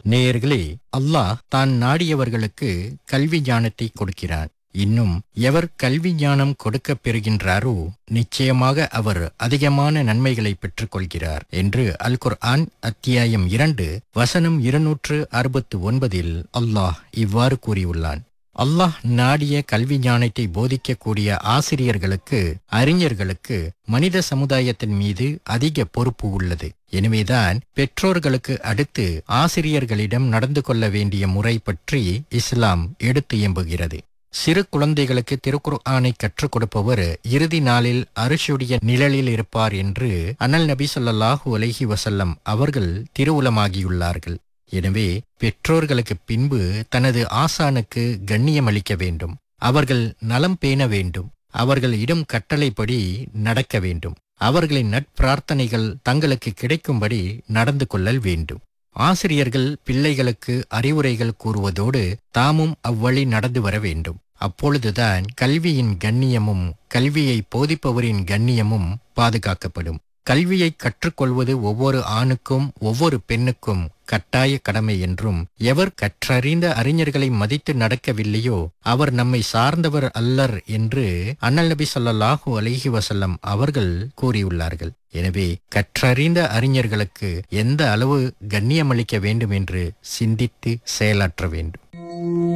நேயர்களே அல்லாஹ் தான் நாடியவர்களுக்கு கல்வி ஞானத்தை கொடுக்கிறான் இன்னும் எவர் கல்வி ஞானம் கொடுக்கப் பெறுகின்றாரோ நிச்சயமாக அவர் அதிகமான நன்மைகளை பெற்றுக் கொள்கிறார் என்று அல் குர்ஆன் அத்தியாயம் இரண்டு வசனம் இருநூற்று அறுபத்து ஒன்பதில் அல்லாஹ் இவ்வாறு கூறியுள்ளான் அல்லாஹ் நாடிய கல்வி ஞானத்தை போதிக்கக்கூடிய ஆசிரியர்களுக்கு அறிஞர்களுக்கு மனித சமுதாயத்தின் மீது அதிக பொறுப்பு உள்ளது எனவேதான் பெற்றோர்களுக்கு அடுத்து ஆசிரியர்களிடம் நடந்து கொள்ள வேண்டிய முறை பற்றி இஸ்லாம் எடுத்து எம்புகிறது சிறு குழந்தைகளுக்கு திருக்குர்ஆனை கற்றுக் கொடுப்பவர் இறுதி நாளில் அரிசுடைய நிழலில் இருப்பார் என்று அனல் நபி ஸல்லல்லாஹு அலைஹி வஸல்லம் அவர்கள் திருவுலமாகியுள்ளார்கள் எனவே பெற்றோர்களுக்கு பின்பு தனது ஆசானுக்கு கண்ணியமளிக்க வேண்டும் அவர்கள் நலம் பேண வேண்டும் அவர்கள் இடும் கட்டளைப்படி நடக்க வேண்டும் அவர்களின் நட்பிரார்த்தனைகள் தங்களுக்கு கிடைக்கும்படி நடந்து கொள்ளல் வேண்டும் ஆசிரியர்கள் பிள்ளைகளுக்கு அறிவுரைகள் கூறுவதோடு தாமும் அவ்வழி நடந்து வர வேண்டும் அப்பொழுதுதான் கல்வியின் கண்ணியமும் கல்வியை போதிப்பவரின் கண்ணியமும் பாதுகாக்கப்படும் கல்வியை கற்றுக்கொள்வது ஒவ்வொரு ஆணுக்கும் ஒவ்வொரு பெண்ணுக்கும் கட்டாய கடமை என்றும் எவர் கற்றறிந்த அறிஞர்களை மதித்து நடக்கவில்லையோ அவர் நம்மை சார்ந்தவர் அல்லர் என்று அண்ணல் நபி ஸல்லல்லாஹு அலைஹி வஸல்லம் அவர்கள் கூறியுள்ளார்கள் எனவே கற்றறிந்த அறிஞர்களுக்கு எந்த அளவு கண்ணியமளிக்க வேண்டும் என்று சிந்தித்து செயலாற்ற வேண்டும்